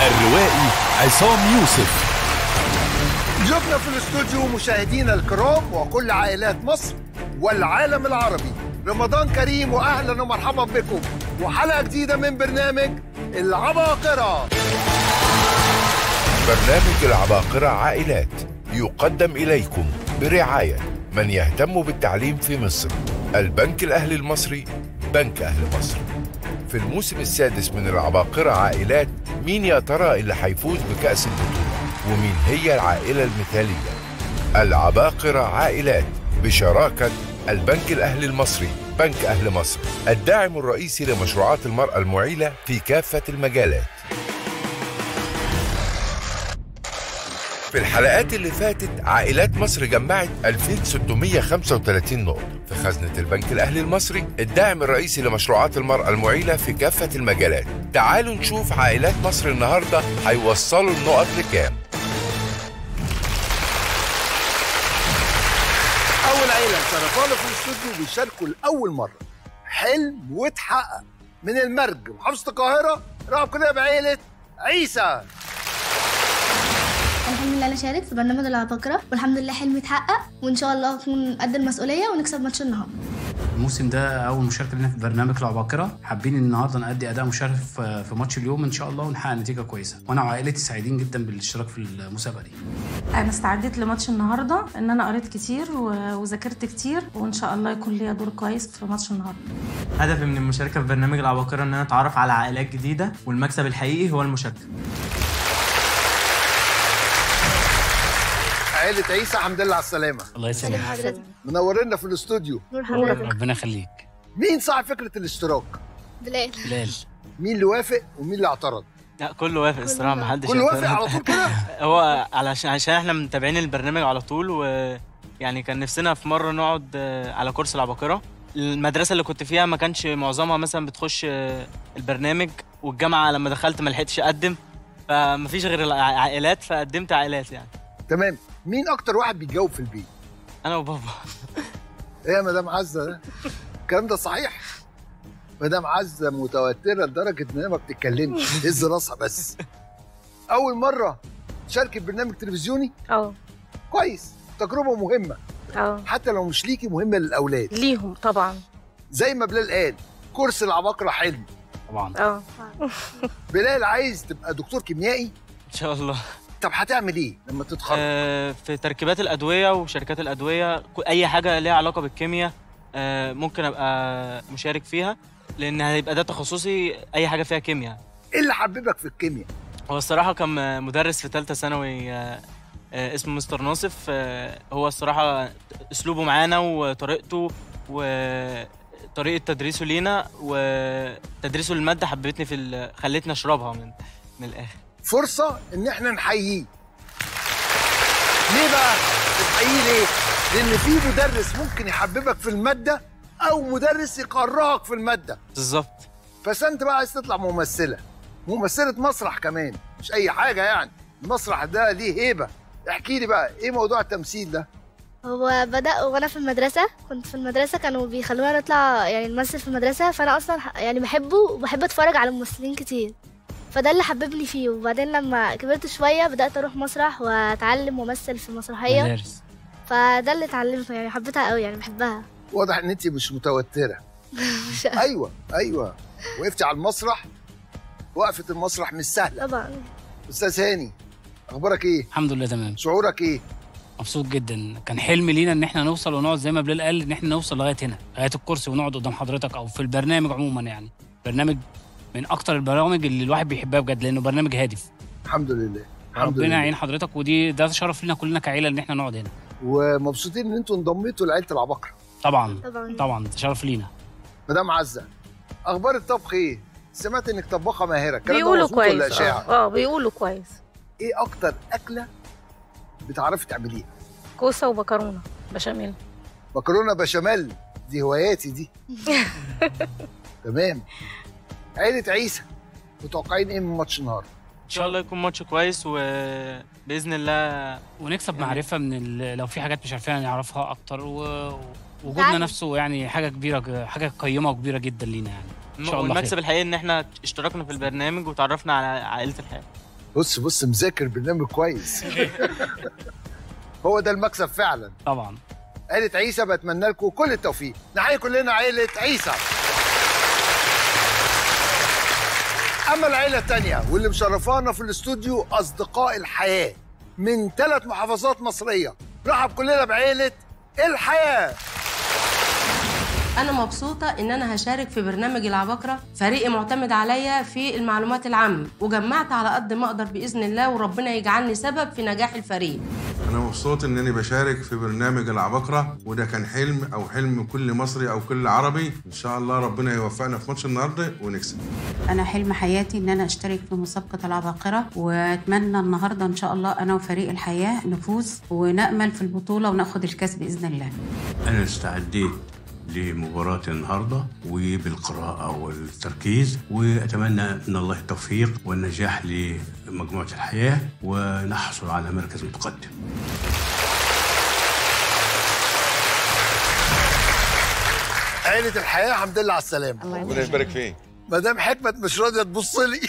الروائي عصام يوسف ضيوفنا في الاستوديو مشاهدينا الكرام وكل عائلات مصر والعالم العربي رمضان كريم واهلا ومرحبا بكم وحلقه جديده من برنامج العباقره برنامج العباقرة عائلات يقدم إليكم برعاية من يهتم بالتعليم في مصر البنك الأهلي المصري بنك أهل مصر في الموسم السادس من العباقرة عائلات مين يا ترى اللي هيفوز بكأس البطولة ومين هي العائلة المثالية العباقرة عائلات بشراكة البنك الأهلي المصري بنك أهل مصر الداعم الرئيسي لمشروعات المرأة المعيلة في كافة المجالات في الحلقات اللي فاتت عائلات مصر جمعت 2635 نقطة في خزنة البنك الأهلي المصري الداعم الرئيسي لمشروعات المرأة المعيلة في كافة المجالات تعالوا نشوف عائلات مصر النهاردة هيوصلوا النقط لكام اول عيله سرطانه في الاستوديو بيشاركوا لاول مره حلم واتحقق من المرج محافظه القاهره رقم كده بعيله عيسى الحمد لله انا شارك في برنامج العباقرة والحمد لله حلمي اتحقق وان شاء الله اكون قد المسؤولية ونكسب ماتش النهارده الموسم ده اول مشاركه لنا في برنامج العباقره حابين النهارده نأدي اداء مشرف في ماتش اليوم ان شاء الله ونحقق نتيجه كويسه وانا وعائلتي سعيدين جدا بالاشتراك في المسابقه دي انا استعديت لماتش النهارده ان انا قريت كتير و- وذاكرت كتير وان شاء الله يكون ليا دور كويس في ماتش النهارده هدفي من المشاركة في برنامج العباقرة إن أنا أتعرف على عائلات جديدة والمكسب الحقيقي هو المشاركة. عيله عيسى الحمد لله على السلامه الله يسلمك حضرتك منورنا في الاستوديو نور حضرتك ربنا يخليك مين صاحب فكره الاشتراك بلال بلال مين اللي وافق ومين اللي اعترض لا كله وافق الصراحة وافق. محدش كل وافق اعترض. على طول كده هو علشان عشان احنا متابعين البرنامج على طول ويعني كان نفسنا في مرة نقعد آه، على كورس العباقرة المدرسة اللي كنت فيها ما كانش معظمها مثلا بتخش آه، البرنامج والجامعة لما دخلت ما لحقتش أقدم فمفيش غير العائلات فقدمت عائلات يعني تمام مين اكتر واحد بيتجاوب في البيت أنا وبابا ايه يا مدام عزه ده الكلام ده صحيح مدام عزه متوتره لدرجه ان هي ما بتتكلمش تهز راسها بس اول مره تشاركي في برنامج تلفزيوني اه كويس تجربه مهمه اه حتى لو مش ليكي مهمه للاولاد ليهم طبعا زي ما بلال قال كورس العباقره حلم طبعا اه بلال عايز تبقى دكتور كيميائي إن شاء الله طب هتعمل ايه لما تتخرج آه، في تركيبات الادويه وشركات الادويه ك- اي حاجه ليها علاقه بالكيمياء آه، ممكن ابقى مشارك فيها لان هيبقى ده تخصصي اي حاجه فيها كيمياء ايه اللي حببك في الكيمياء هو الصراحه كان مدرس في ثالثه ثانوي آه، آه، اسمه مستر ناصف آه، هو الصراحه اسلوبه معانا وطريقته وطريقه تدريسه لينا وتدريسه للماده حببتني في ال- خلتني اشربها من من الاخر فرصه ان احنا نحييه ليه بقى نحييه ليه لان في مدرس ممكن يحببك في الماده او مدرس يكرهك في الماده بالظبط فانت بقى عايز تطلع ممثله ممثله مسرح كمان مش اي حاجه يعني المسرح ده ليه هيبه احكي لي بقى ايه موضوع التمثيل ده هو بدأ وانا في المدرسة كنت في المدرسة كانوا بيخلونا نطلع يعني نمثل في المدرسة فانا اصلا ح- يعني بحبه وبحب اتفرج على ممثلين كتير فده اللي حببني فيه وبعدين لما كبرت شوية بدأت اروح مسرح واتعلم وامثل في مسرحية مدارس فده اللي اتعلمته يعني حبيتها قوي يعني بحبها واضح ان انت مش متوتره مش ايوه ايوه وقفتي على المسرح وقفه المسرح مش سهله طبعا استاذ هاني اخبارك ايه الحمد لله تمام شعورك ايه مبسوط جدا كان حلم لينا ان احنا نوصل ونقعد زي ما بلال قال ان احنا نوصل لغايه هنا لغايه الكرسي ونقعد قدام حضرتك او في البرنامج عموما يعني برنامج من اكتر البرامج اللي الواحد بيحبها بجد لانه برنامج هادف الحمد لله الحمد ربنا لله يعين حضرتك ودي ده شرف لنا كلنا كعيله ان احنا نقعد هنا ومبسوطين ان انتوا انضميتوا لعيله العباقره طبعا طبعا طبعا ده شرف لينا مدام عزه اخبار الطبخ ايه سمعت انك طباخه ماهره الكلام ده بيقولوا مظبوط ولا كويس اشاعه اه آه، بيقولوا كويس ايه اكتر اكله بتعرفي تعمليها كوسه ومكرونه بشاميل مكرونه بشاميل دي هواياتي دي تمام عيله عيسى متوقعين ايه من ماتش النهارده ان شاء الله يكون ماتش كويس وباذن الله ونكسب يعني- معرفه من ال- لو في حاجات مش عارفينها نعرفها اكتر و- ووجودنا تعالي. نفسه يعني حاجه كبيره حاجه قيمه وكبيره جدا لينا يعني ان شاء الله والمكسب خير. الحقيقي ان احنا اشتركنا في البرنامج وتعرفنا على عائله الحياه بص بص مذاكر برنامج كويس هو ده المكسب فعلا طبعا عيلة عيسى بتمنى لكم كل التوفيق نحيي كلنا عيلة عيسى أما العيلة التانية واللي مشرفانا في الاستوديو أصدقاء الحياة من ثلاث محافظات مصرية رحب كلنا بعيلة الحياة أنا مبسوطة إن أنا هشارك في برنامج العباقرة فريقي معتمد عليا في المعلومات العامة وجمعت على قد ما أقدر بإذن الله وربنا يجعلني سبب في نجاح الفريق أنا مبسوط إنني بشارك في برنامج العباقرة وده كان حلم أو حلم كل مصري أو كل عربي إن شاء الله ربنا يوفقنا في ماتش النهاردة ونكسب أنا حلم حياتي إن أنا أشترك في مسابقة العباقرة وأتمنى النهاردة إن شاء الله أنا وفريق الحياة نفوز ونأمل في البطولة وناخد الكاس بإذن الله أنا استعديت لمباراة النهاردة وبالقراءة والتركيز وأتمنى من الله التوفيق والنجاح لمجموعة الحياة ونحصل على مركز متقدم عيلة الحياة الحمد لله على السلامة ربنا يبارك فيك مدام حكمت مش راضية تبص لي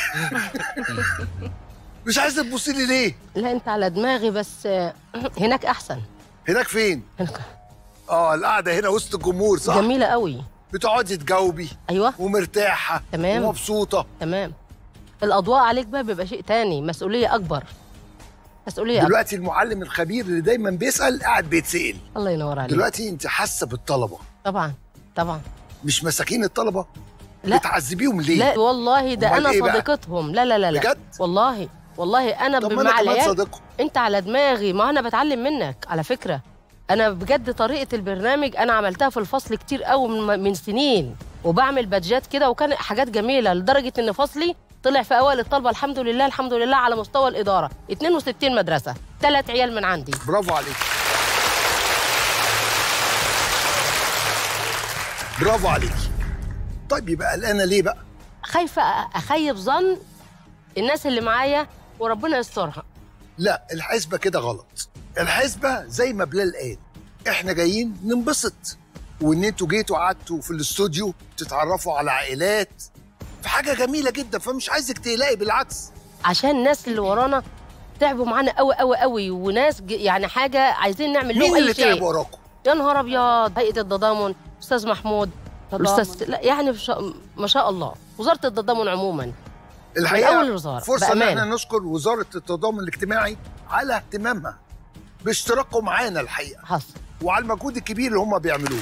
مش عايزة تبص لي ليه؟ لا أنت على دماغي بس هناك أحسن هناك فين؟ اه القعدة هنا وسط الجمهور صح؟ جميلة قوي بتقعدي تجاوبي أيوة ومرتاحة تمام. ومبسوطة تمام الأضواء عليك بقى بيبقى شيء تاني مسؤولية أكبر مسؤولية أكبر دلوقتي المعلم الخبير اللي دايما بيسأل قاعد بيتسأل الله ينور عليك دلوقتي انت حاسة بالطلبة طبعا طبعا مش مساكين الطلبة لا. بتعذبيهم ليه؟ لا والله ده أمال أنا إيه بقى؟ صديقتهم لا لا لا لا بجد؟ والله والله أنا طب ما مع انا كمان العيال صادقهم انت على دماغي ما انا بتعلم منك على فكره انا بجد طريقه البرنامج انا عملتها في الفصل كتير قوي من, من سنين وبعمل بادجات كده وكان حاجات جميله لدرجه ان فصلي طلع في اوائل الطلبه الحمد لله الحمد لله على مستوى الاداره 62 مدرسه ثلاث عيال من عندي برافو عليك برافو عليك طيب يبقى قلقانة ليه بقى؟ خايفه اخيب ظن الناس اللي معايا وربنا يسترها لا الحسبة كده غلط الحسبة زي ما بلال قال احنا جايين ننبسط وان انتوا جيتوا قعدتوا في الاستوديو تتعرفوا على عائلات في حاجة جميلة جدا فمش عايزك تقلقي بالعكس عشان الناس اللي ورانا تعبوا معانا قوي قوي قوي وناس ج- يعني حاجه عايزين نعمل لهم مين اي اللي شيء تعب وراكم؟ يا نهار ابيض هيئه التضامن استاذ محمود الاستاذ لا يعني بش... ما شاء الله وزاره التضامن عموما الحقيقة من أول الوزارة، فرصة ان بأمانة. احنا نشكر وزارة التضامن الاجتماعي على اهتمامها باشتراكهم معانا الحقيقة حصل وعلى المجهود الكبير اللي هم بيعملوه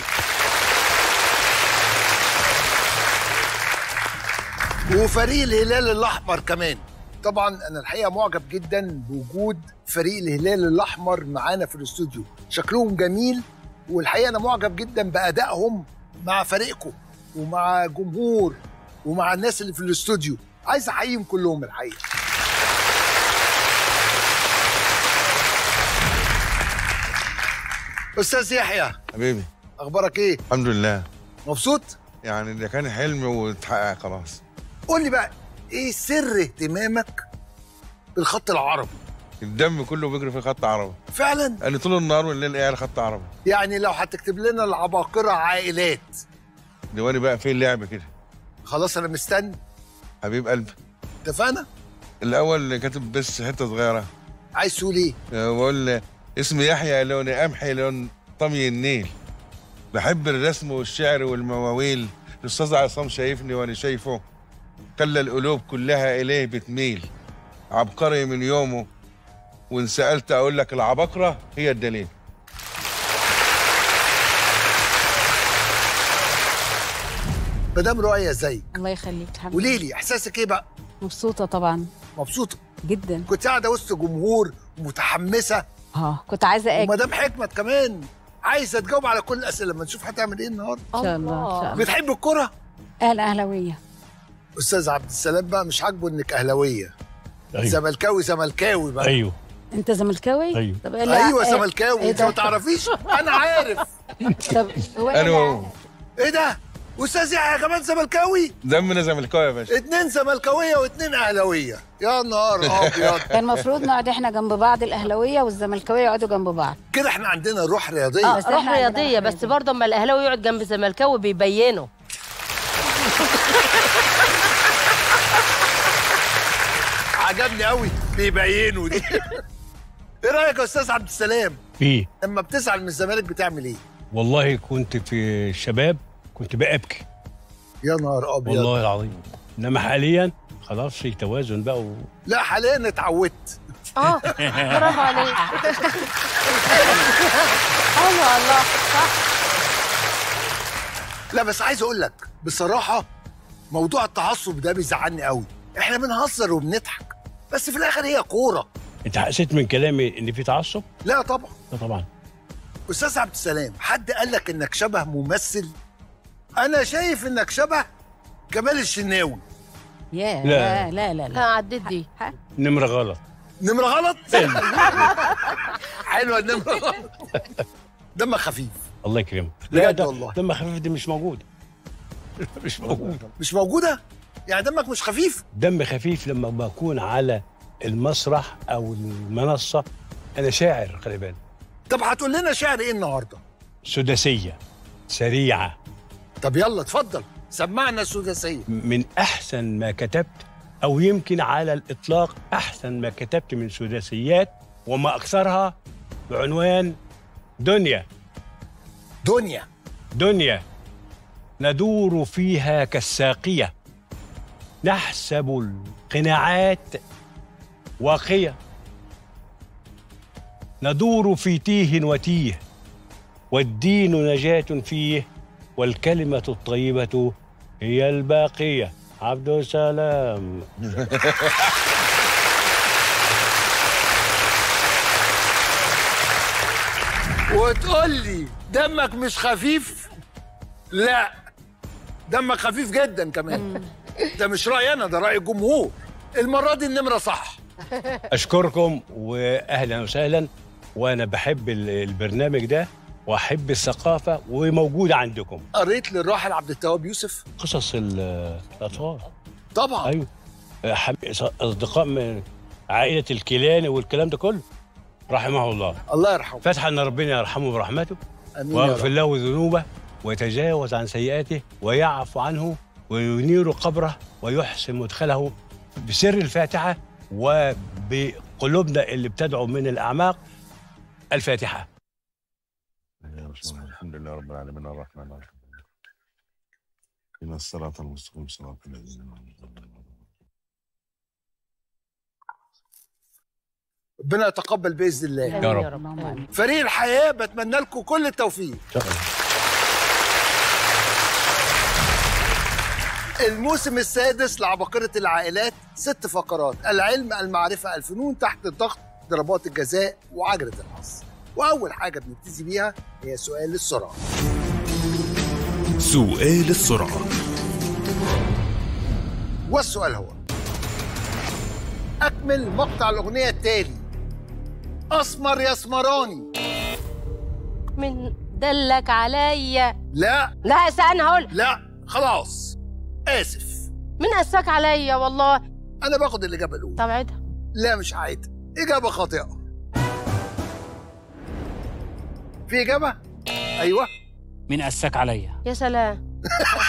وفريق الهلال الأحمر كمان طبعا أنا الحقيقة معجب جدا بوجود فريق الهلال الأحمر معانا في الاستوديو شكلهم جميل والحقيقة أنا معجب جدا بأدائهم مع فريقكم ومع جمهور ومع الناس اللي في الاستوديو عايز أحييهم كلهم الحقيقة أستاذ يحيى حبيبي أخبارك إيه؟ الحمد لله مبسوط؟ يعني ده كان حلم واتحقق خلاص قول لي بقى ايه سر اهتمامك بالخط العربي الدم كله بيجري في خط عربي فعلا انا طول النهار والليل قاعد خط عربي يعني لو هتكتب لنا العباقرة عائلات ديواني بقى فين اللعب كده خلاص انا مستني حبيب قلبي اتفقنا الاول كاتب بس حته صغيره عايز تقول ايه بقول اسمي يحيى لون قمحي لون طمي النيل بحب الرسم والشعر والمواويل الاستاذ عصام شايفني وانا شايفه خلى القلوب كلها اليه بتميل عبقري من يومه وان سالت اقول لك العبقره هي الدليل مدام رؤية ازيك الله يخليك الحمد قولي لي احساسك ايه بقى مبسوطة طبعا مبسوطة جدا كنت قاعدة وسط جمهور متحمسة اه كنت عايزة اجي ومدام حكمت كمان عايزة تجاوب على كل الأسئلة لما نشوف هتعمل ايه النهارده ان شاء الله ان شاء الله بتحب الكرة اهل اهلاوية أستاذ عبد السلام بقى مش عاجبه إنك أهلاوية أيوه. زملكاوي زملكاوي بقى ايوه انت زملكاوي أيوه. طب إيه لا- ايوه إيه- زملكاوي إيه انت ده؟ ما تعرفيش انا عارف طب هو إيه انا ده؟ وهو ايه ده استاذ يحيى كمان زملكاوي دمنا زملكاوي يا باشا اتنين زملكاويه واتنين اهلاويه يا نهار ابيض كان المفروض نقعد احنا جنب بعض الاهلاويه والزملكاويه يقعدوا جنب بعض كده احنا عندنا روح رياضيه اه بس روح إحنا عندنا رياضيه روح بس رياضية. برضه اما الاهلاوي يقعد جنب الزملكاوي بيبينوا عجبني قوي بيبينوا دي ايه رايك يا استاذ عبد السلام فيه لما بتزعل من الزمالك بتعمل ايه والله كنت في الشباب كنت بأبكي يا نهار ابيض والله العظيم انما حاليا خلاص في توازن بقى و... لا حاليا اتعودت اه برافو عليك حلو والله صح لا بس عايز اقول لك بصراحه موضوع التعصب ده بيزعلني قوي احنا بنهزر وبنضحك بس في الاخر هي كوره انت حسيت من كلامي ان في تعصب؟ لا طبعا لا طبعا استاذ عبد السلام حد قال لك انك شبه ممثل انا شايف انك شبه جمال الشناوي يا لا. لا لا لا عديت دي نمرة غلط نمره غلط حلوه النمره غلط دمك خفيف الله يكرمك بجد لا ده والله. دم خفيف دي مش موجود مش موجود مش موجوده يعني دمك مش خفيف دم خفيف لما بكون على المسرح او المنصه انا شاعر خلي بالك طب هتقول لنا شعر ايه النهارده سداسيه سريعه طب يلا اتفضل سمعنا السداسيه من احسن ما كتبت او يمكن على الاطلاق احسن ما كتبت من سداسيات وما اكثرها بعنوان دنيا دنيا دنيا ندور فيها كالساقيه نحسب القناعات واقيه ندور في تيه وتيه والدين نجاه فيه والكلمه الطيبه هي الباقيه عبد السلام وتقول لي دمك مش خفيف لا دمك خفيف جدا كمان ده مش رايي انا ده راي الجمهور المره دي النمره صح اشكركم واهلا وسهلا وانا بحب ال- البرنامج ده واحب الثقافه وموجوده عندكم قريت للراحل عبد التواب يوسف قصص ال- الاطفال طبعا ايوه حب- اصدقاء من عائله الكيلاني والكلام ده كله رحمه الله الله يرحمه فتحا ان ربنا يرحمه برحمته امين يا ويغفر رب. له ذنوبه ويتجاوز عن سيئاته ويعفو عنه وينير قبره ويحسن مدخله بسر الفاتحه وبقلوبنا اللي بتدعو من الاعماق الفاتحه الحمد لله رب العالمين الرحمن الرحيم إن الصراط المستقيم صراط الذين أنعمت عليهم ربنا يتقبل باذن الله يا رب. فريق الحياه بتمنى لكم كل التوفيق الموسم السادس لعباقرة العائلات ست فقرات العلم المعرفة الفنون تحت الضغط ضربات الجزاء وعجلة الحظ وأول حاجة بنبتدي بيها هي سؤال السرعة سؤال السرعة والسؤال هو أكمل مقطع الأغنية التالي أسمر يا اسمراني من دلك عليا لا لا استنى هقول لا خلاص آسف من قساك عليا والله أنا باخد الإجابة الأولى طب عيدها لا مش هعيدها إجابة خاطئة في إجابة؟ أيوه مين قساك عليا يا سلام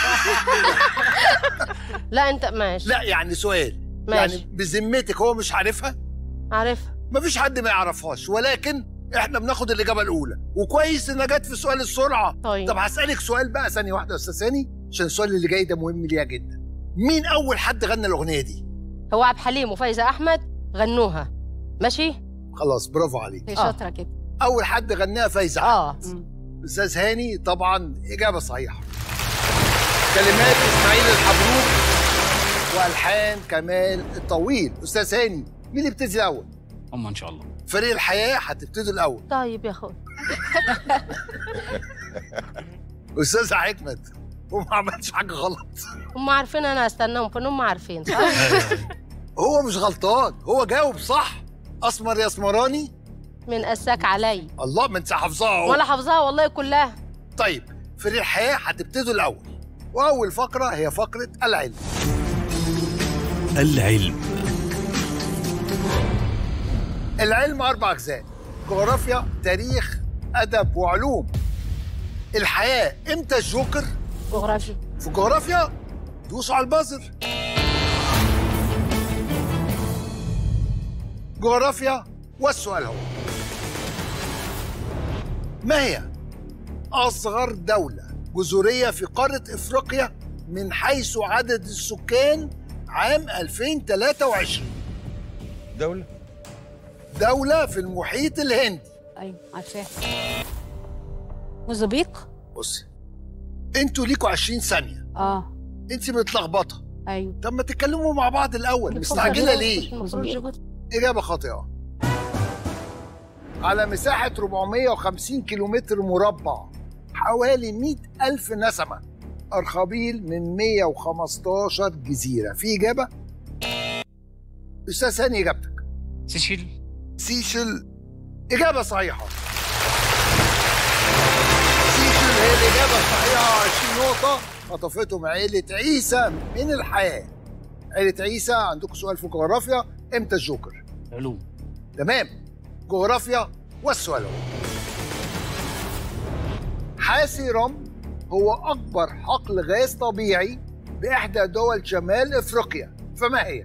لا انت ماشي لا يعني سؤال ماشي. يعني بذمتك هو مش عارفها؟ عارفها مفيش حد ما يعرفهاش ولكن احنا بناخد الإجابة الأولى وكويس إنها جت في سؤال السرعة طيب. طب هسألك سؤال بقى ثانية واحدة يا أستاذ ثاني عشان السؤال اللي جاي ده مهم ليها جدا مين أول حد غنى الأغنية دي؟ هو عبد الحليم وفايزه احمد غنوها ماشي خلاص برافو عليك هي شاطره كده أول حد غناها فايزة اه أحمد أستاذ هاني طبعا إجابة صحيحة كلمات إسماعيل الحبروك وألحان كمال الطويل أستاذ هاني مين اللي يبتدي الأول؟ هم ان شاء الله فريق الحياة هتبتدوا الأول طيب يا اخويا أستاذ حكمت وما عملش حاجة غلط هم عارفين انا هستناهم فين هم عارفين صح هو مش غلطان هو جاوب صح أسمر يا اسمراني من قساك عليا الله ما انت حافظاها أهو. ولا حافظاها والله كلها طيب فريق الحياة هتبتدوا الأول وأول فقرة هي فقرة العلم العلم العلم أربع أجزاء جغرافيا تاريخ أدب وعلوم الحياة إمتى الجوكر جغرافيا في الجغرافيا دوسوا على البازر جغرافيا والسؤال هو ما هي أصغر دولة جزرية في قارة إفريقيا من حيث عدد السكان عام 2023 دولة دولة في المحيط الهندي ايوه عارفاها موزمبيق بصي انتوا ليكوا 20 ثانية اه انت متلخبطة ايوه طب ما تتكلموا مع بعض الأول مستعجلة ليه؟ إجابة خاطئة على مساحة 450 كيلومتر مربع حوالي 100 ألف نسمة أرخبيل من 115 جزيرة في إجابة؟ أستاذ ثاني إجابتك سيشيل سيشل إجابة صحيحة سيشل هي الإجابة الصحيحة 20 نقطة خطفتهم عيلة عيسى من الحياة عيلة عيسى عندكم سؤال في جغرافيا إمتى الجوكر؟ علوم تمام جغرافيا والسؤال هو حاسي رم هو أكبر حقل غاز طبيعي بإحدى دول شمال إفريقيا فما هي؟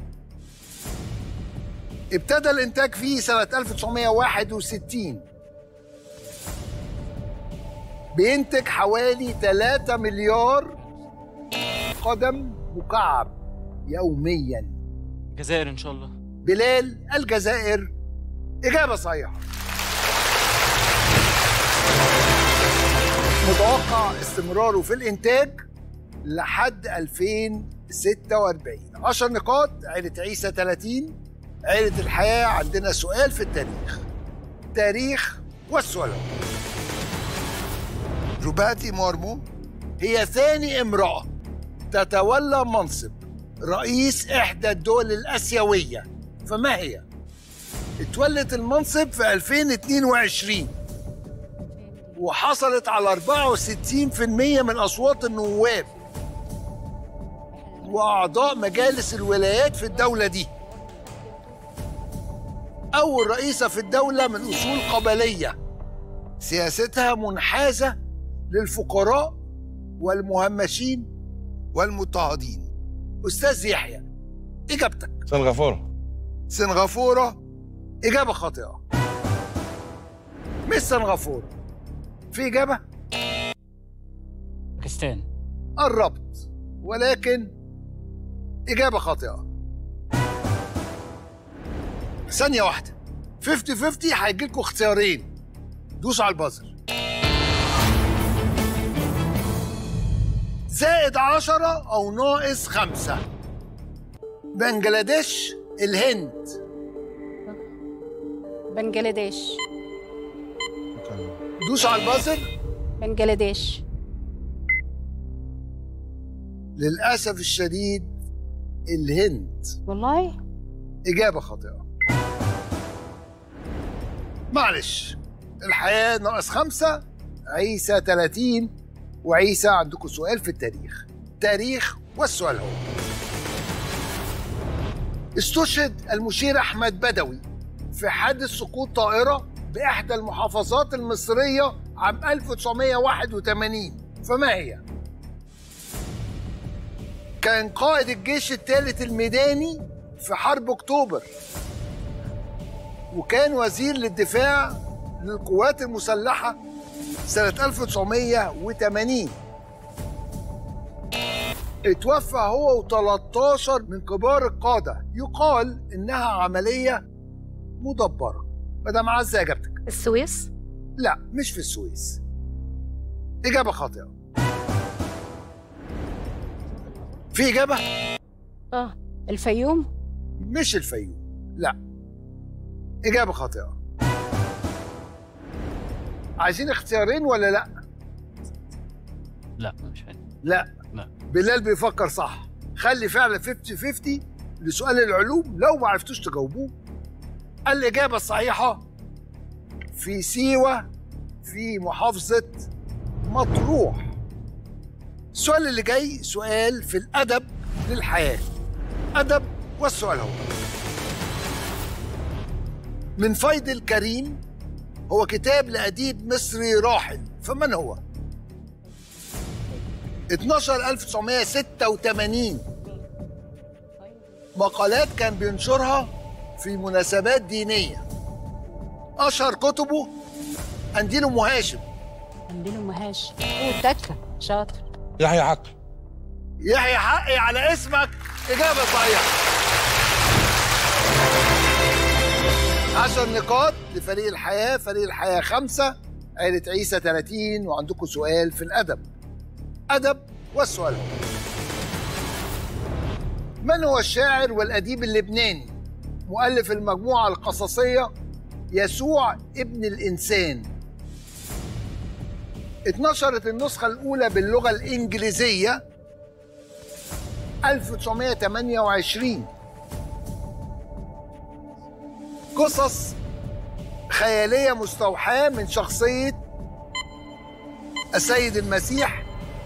ابتدى الإنتاج فيه سنة 1961 بينتج حوالي 3 مليار قدم مكعب يوميا الجزائر ان شاء الله بلال الجزائر إجابة صحيحة متوقع استمراره في الإنتاج لحد 2046 10 نقاط عيلة عيسى 30 عيلة الحياة عندنا سؤال في التاريخ تاريخ والسؤال هو. جوباتي مورمو هي ثاني امرأة تتولى منصب رئيس إحدى الدول الآسيوية فما هي؟ اتولت المنصب في 2022 وحصلت على 64% من أصوات النواب وأعضاء مجالس الولايات في الدولة دي أول رئيسة في الدولة من أصول قبلية سياستها منحازة للفقراء والمهمشين والمضطهدين أستاذ يحيى إجابتك سنغافورة سنغافورة إجابة خاطئة مش سنغافورة في إجابة باكستان قربت ولكن إجابة خاطئة ثانية واحدة 50 50 هيجي لكم اختيارين دوسوا على البازر زائد عشرة أو ناقص خمسة بنجلاديش الهند بنجلاديش دوسوا على البازر بنجلاديش للأسف الشديد الهند والله إجابة خاطئة معلش الحياة ناقص خمسة عيسى 30 وعيسى عندكم سؤال في التاريخ تاريخ والسؤال هو استشهد المشير أحمد بدوي في حادث سقوط طائرة بإحدى المحافظات المصرية عام 1981 فما هي؟ كان قائد الجيش الثالث الميداني في حرب أكتوبر وكان وزير للدفاع للقوات المسلحة سنة 1980 اتوفى هو و13 من كبار القادة يقال إنها عملية مدبرة مدام عزة إجابتك السويس لا مش في السويس إجابة خاطئة في إجابة اه الفيوم مش الفيوم لا إجابة خاطئة عايزين اختيارين ولا لا لا مش فاهم لا لا بلال بيفكر صح خلي فعلا 50 50 لسؤال العلوم لو ما عرفتوش تجاوبوه الإجابة الصحيحة في سيوة في محافظة مطروح السؤال اللي جاي سؤال في الأدب للحياة أدب والسؤال هو من فيض الكريم هو كتاب لأديب مصري راحل فمن هو؟ 12 1986 مقالات كان بينشرها في مناسبات دينية أشهر كتبه قنديل أم هاشم قنديل ام هاشم وتكه شاطر يحيى عقل يحيى حقي على اسمك إجابة صحيحة عشر نقاط لفريق الحياة فريق الحياة خمسة عيلة عيسى 30 وعندكم سؤال في الأدب أدب والسؤال من هو الشاعر والأديب اللبناني مؤلف المجموعة القصصية يسوع ابن الإنسان اتنشرت النسخة الأولى باللغة الإنجليزية 1928 قصص خيالية مستوحاة من شخصية السيد المسيح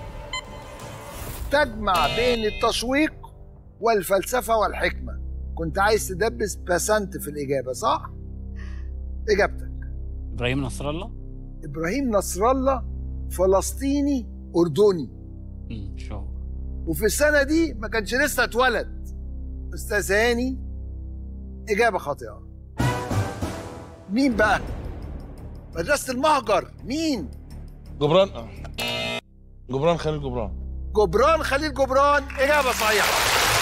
تجمع بين التشويق والفلسفة والحكمة كنت عايز تدبس بسنت في الإجابة صح؟ إجابتك ابراهيم نصر الله إبراهيم نصر الله فلسطيني أردني مم، شو وفي السنة دي ما كانش لسه اتولد أستاذ هاني إجابة خاطئة مين بقى؟ مدرسة المهجر مين؟ جبران اه جبران خليل جبران جبران خليل جبران إجابة صحيحة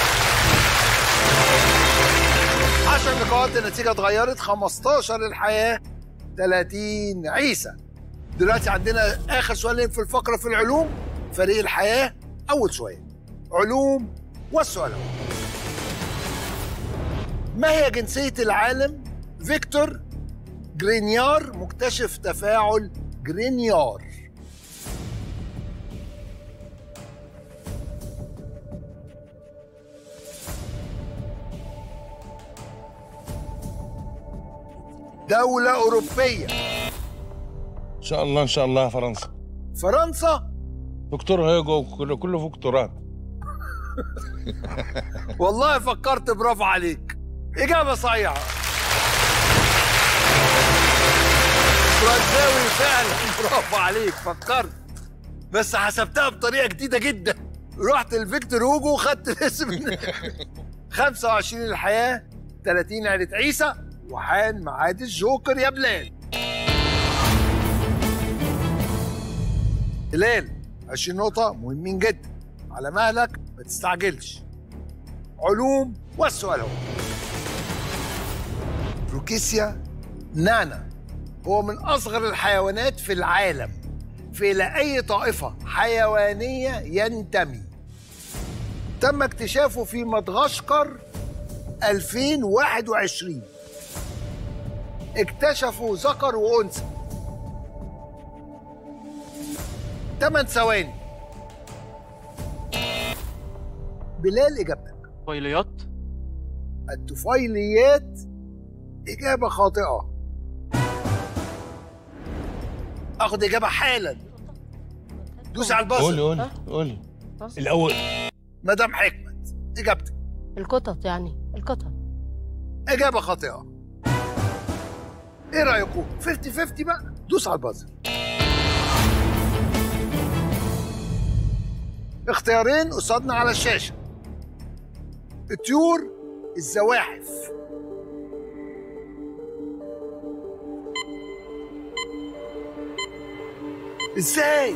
عشر نقاط النتيجة اتغيرت 15 للحياة 30 عيسى دلوقتي عندنا آخر سؤالين في الفقرة في العلوم فريق الحياة أول سؤال علوم والسؤال الأول ما هي جنسية العالم فيكتور جرينيار مكتشف تفاعل جرينيار دولة أوروبية ان شاء الله ان شاء الله فرنسا فرنسا دكتور هيجو كله كله دكتورات والله فكرت برافو عليك إجابة صحيحة فرنساوي فعلا برافو عليك فكرت بس حسبتها بطريقة جديدة جدا رحت لفيكتور هوجو وخدت الاسم 25 الحياة 30 عيلة عيسى وحان معاد الجوكر يا بلال بلال 20 نقطة مهمين جدا على مهلك ما تستعجلش علوم والسؤال هو بروكيسيا نانا هو من أصغر الحيوانات في العالم في إلى أي طائفة حيوانية ينتمي تم اكتشافه في مدغشقر 2021 اكتشفوا ذكر وأنثى 8 ثواني بلال إجابتك طفيليات الطفيليات إجابة خاطئة آخد إجابة حالا دوس على البصر قولي قولي قولي الاول مدام حكمت إجابتك القطط يعني القطط إجابة خاطئة إيه رأيكم؟ 50 50 بقى دوس على البازر اختيارين قصادنا على الشاشة الطيور الزواحف ازاي؟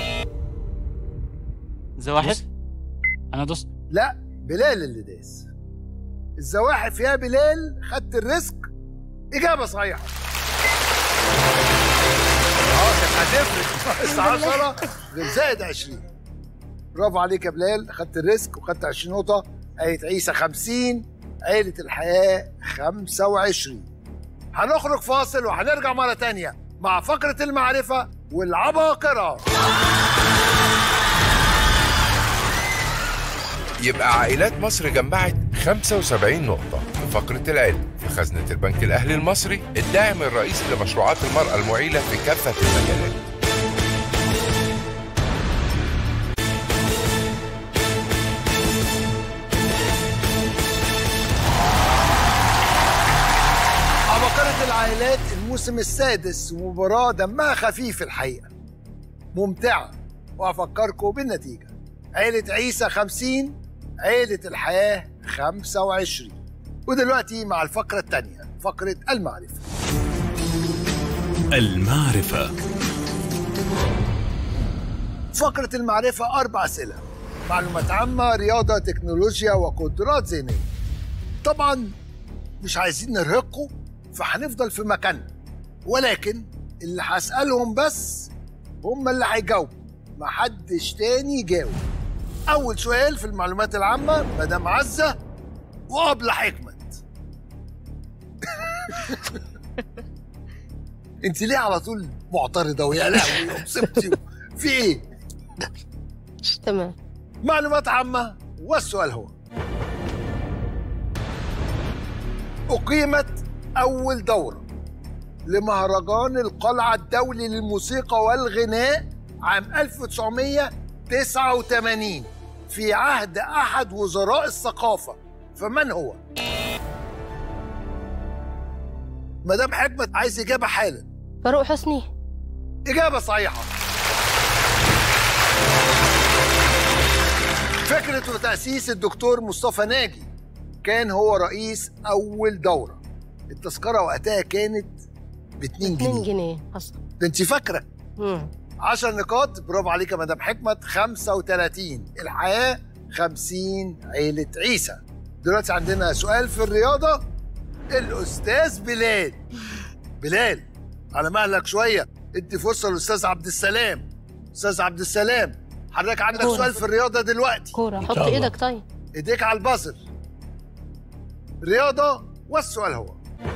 زواحف انا دوست لا بلال اللي داس الزواحف يا بلال خدت الريسك إجابة صحيحة اه كانت هتفرق ناقص 10 غير زائد 20 برافو عليك يا بلال خدت الريسك وخدت 20 نقطة عيلة عيسى 50 عيلة الحياة 25 هنخرج فاصل وهنرجع مرة تانية مع فقرة المعرفة والعباقرة يبقى عائلات مصر جمعت 75 نقطة في فقرة العلم في خزنة البنك الأهلي المصري الداعم الرئيسي لمشروعات المرأة المعيلة في كافة المجالات عباقرة العائلات الموسم السادس ومباراة دمها خفيف الحقيقة ممتعة وأفكركم بالنتيجة عيلة عيسى 50 عيلة الحياة 25 ودلوقتي مع الفقرة الثانية فقرة المعرفة المعرفة فقرة المعرفة أربع أسئلة معلومات عامة رياضة تكنولوجيا وقدرات ذهنية طبعا مش عايزين نرهقكم فهنفضل في مكاننا ولكن اللي هسألهم بس هم اللي هيجاوبوا محدش تاني يجاوب أول سؤال في المعلومات العامة مدام عزة وقبل حكمت انت ليه على طول معترضة ويا لهوي ومصيبتي في ايه؟ تمام معلومات عامة والسؤال هو أقيمت أول دورة لمهرجان القلعة الدولي للموسيقى والغناء عام 1989 في عهد أحد وزراء الثقافة فمن هو؟ مدام حكمت عايز إجابة حالا فاروق حسني إجابة صحيحة فكرة وتأسيس الدكتور مصطفى ناجي كان هو رئيس أول دورة التذكرة وقتها كانت ب 2 2 جنيه جنيه حصل ده أنت فاكرة مم. 10 نقاط برافو عليك يا مدام حكمت 35 الحياة 50 عيلة عيسى دلوقتي عندنا سؤال في الرياضة الأستاذ بلال بلال على مهلك شوية ادي فرصة للأستاذ عبد السلام أستاذ عبد السلام حضرتك عندك كورة. سؤال في الرياضة دلوقتي كورة حط ايدك طيب ايديك على البازر رياضة والسؤال هو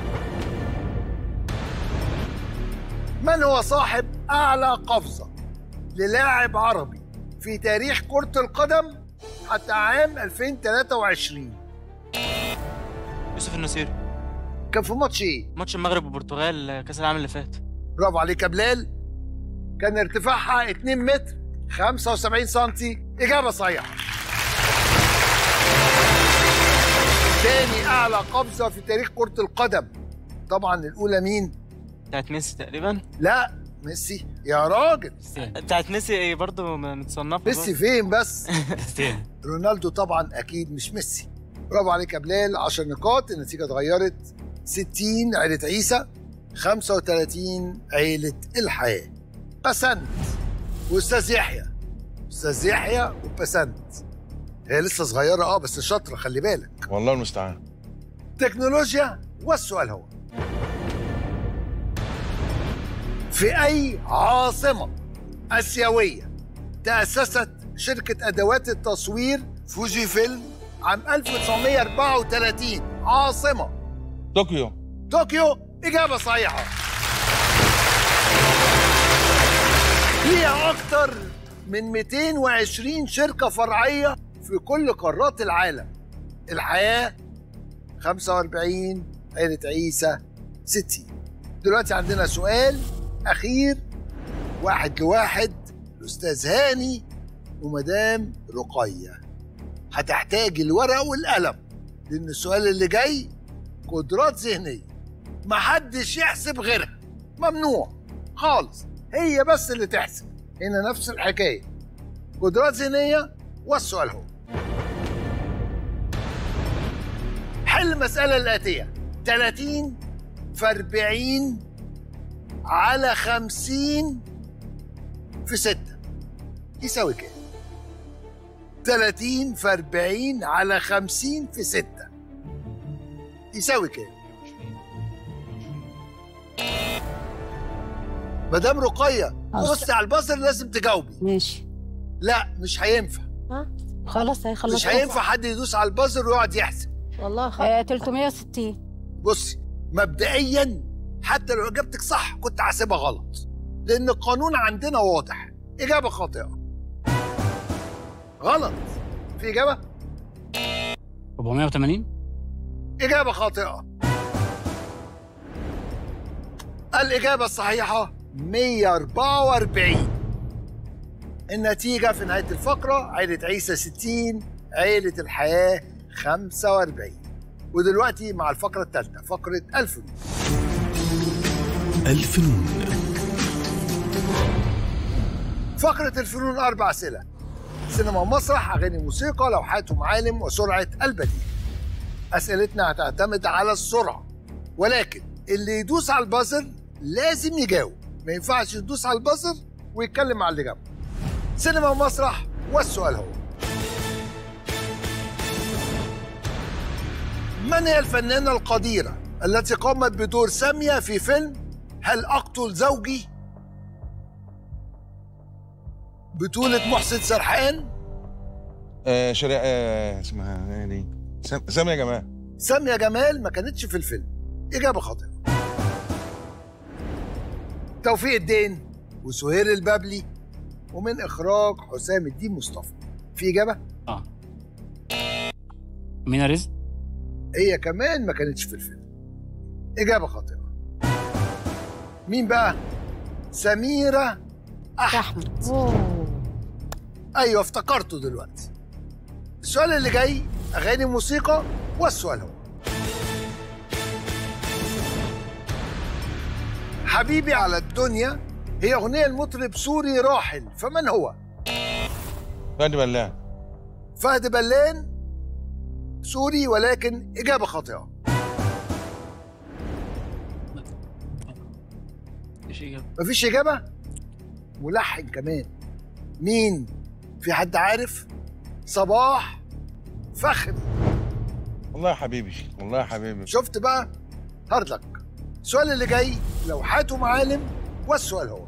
من هو صاحب أعلى قفزة للاعب عربي في تاريخ كرة القدم حتى عام 2023 يوسف النصيري كان في ماتش ايه؟ ماتش المغرب والبرتغال كاس العالم اللي فات برافو عليك يا بلال كان ارتفاعها 2 متر 75 سنتي إجابة صحيحة تاني أعلى قفزة في تاريخ كرة القدم طبعا الأولى مين؟ بتاعت ميسي تقريبا لا ميسي يا راجل بتاعت ميسي ايه برضه متصنفه ميسي فين بس؟ فين رونالدو طبعا أكيد مش ميسي برافو عليك يا بلال 10 نقاط النتيجة اتغيرت 60 عيلة عيسى 35 عيلة الحياة بسنت واستاذ يحيى استاذ يحيى وبسنت هي لسه صغيرة اه بس شاطرة خلي بالك والله المستعان تكنولوجيا والسؤال هو في أي عاصمة آسيوية تأسست شركة أدوات التصوير فوجي فيلم عام 1934 عاصمة طوكيو طوكيو إجابة صحيحة فيها أكتر من 220 شركة فرعية في كل قارات العالم الحياة 45 عيلة عيسى 60 دلوقتي عندنا سؤال أخير واحد لواحد الأستاذ هاني ومدام رقية هتحتاج الورق والقلم لأن السؤال اللي جاي قدرات ذهنية محدش يحسب غيرها ممنوع خالص هي بس اللي تحسب هنا نفس الحكاية قدرات ذهنية والسؤال هو حل المسألة الآتية 30 في 40 على 50 في 6 يساوي كام؟ 30 في 40 على 50 في 6 يساوي كام؟ مدام رقية بصي على البصر لازم تجاوبي ماشي لا مش هينفع خلاص هي خلصت مش هينفع حد يدوس على البازر ويقعد يحسب والله خ... آه 360 بصي مبدئيا حتى لو اجابتك صح كنت هحسبها غلط لان القانون عندنا واضح اجابه خاطئه غلط في اجابه 480 اجابه خاطئه الاجابه الصحيحه 144 النتيجه في نهايه الفقره عيله عيسى 60 عيله الحياه 45 ودلوقتي مع الفقره الثالثه فقره الفنون الفنون فقرة الفنون أربع أسئلة سينما ومسرح أغاني موسيقى لوحات ومعالم وسرعة البديهة اسئلتنا هتعتمد على السرعه ولكن اللي يدوس على البازر لازم يجاوب ما ينفعش يدوس على البازر ويتكلم مع اللي جنبه سينما ومسرح والسؤال هو من هي الفنانة القديرة التي قامت بدور سامية في فيلم هل أقتل زوجي؟ بطولة محسن سرحان آه شريعة آه اسمها يعني سام- سامية جمال سامية جمال ما كانتش في الفيلم إجابة خاطئة توفيق الدين وسهير البابلي ومن إخراج حسام الدين مصطفى في إجابة؟ اه مينا رزق هي كمان ما كانتش في الفيلم إجابة خاطئة مين بقى؟ سميرة أحمد أيوة افتكرته دلوقتي السؤال اللي جاي أغاني موسيقى والسؤال هو حبيبي على الدنيا هي أغنية المطرب سوري راحل فمن هو؟ فادي بلان فهد بلان سوري ولكن إجابة خاطئة مفيش اجابه مفيش إجابة؟ ملحن كمان مين؟ في حد عارف؟ صباح فخري والله يا حبيبي والله يا حبيبي شفت بقى؟ هارد لك السؤال اللي جاي لوحات ومعالم والسؤال هو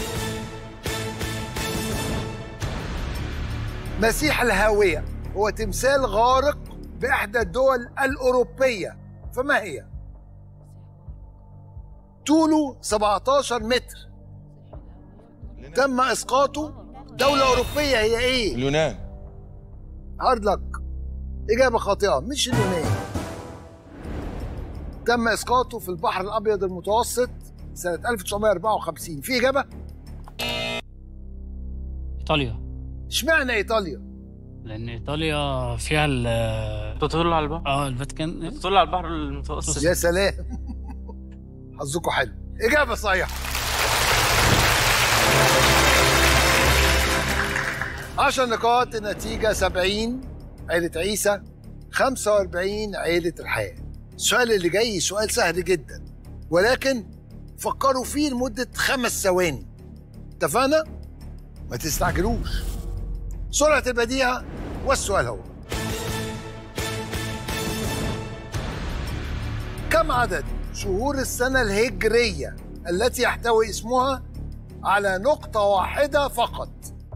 مسيح الهاوية هو تمثال غارق بإحدى الدول الأوروبية فما هي؟ طوله 17 متر تم إسقاطه دولة أوروبية هي إيه؟ اليونان هارد لك إجابة خاطئة مش اليونان تم إسقاطه في البحر الأبيض المتوسط سنة 1954 في إجابة؟ ايطاليا اشمعنى إيطاليا؟ لان ايطاليا فيها ال تطل على البحر اه الفاتيكان تطل على البحر المتوسط يا سلام حظكم حلو إجابة صحيحة 10 نقاط النتيجة 70 عيلة عيسى 45 عيلة الحياة السؤال اللي جاي سؤال سهل جدا ولكن فكروا فيه لمدة خمس ثواني اتفقنا؟ ما تستعجلوش سرعة البديهة والسؤال هو كم عدد شهور السنة الهجرية التي يحتوي اسمها على نقطة واحدة فقط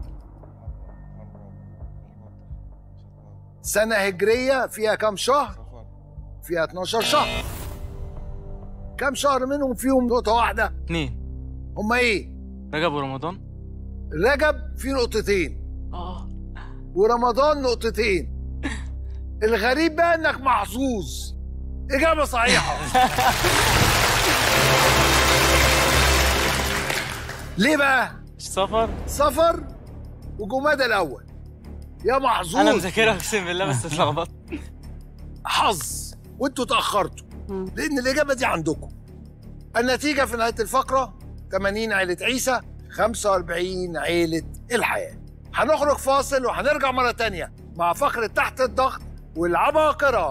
سنة هجرية فيها كم شهر؟ فيها 12 شهر كم شهر منهم فيهم نقطة واحدة؟ اتنين هما ايه؟ رجب ورمضان رجب فيه نقطتين اه ورمضان نقطتين الغريب بقى انك محظوظ إجابة صحيحة ليه بقى؟ سفر سفر وجمادى الأول يا محظوظ انا مذاكرها اقسم بالله بس اتلخبطت حظ وانتوا تأخرتوا لأن الإجابة دي عندكم النتيجة في نهاية الفقرة 80 عيلة عيسى 45 عيلة الحياة هنخرج فاصل وهنرجع مرة تانية مع فقرة تحت الضغط والعباقرة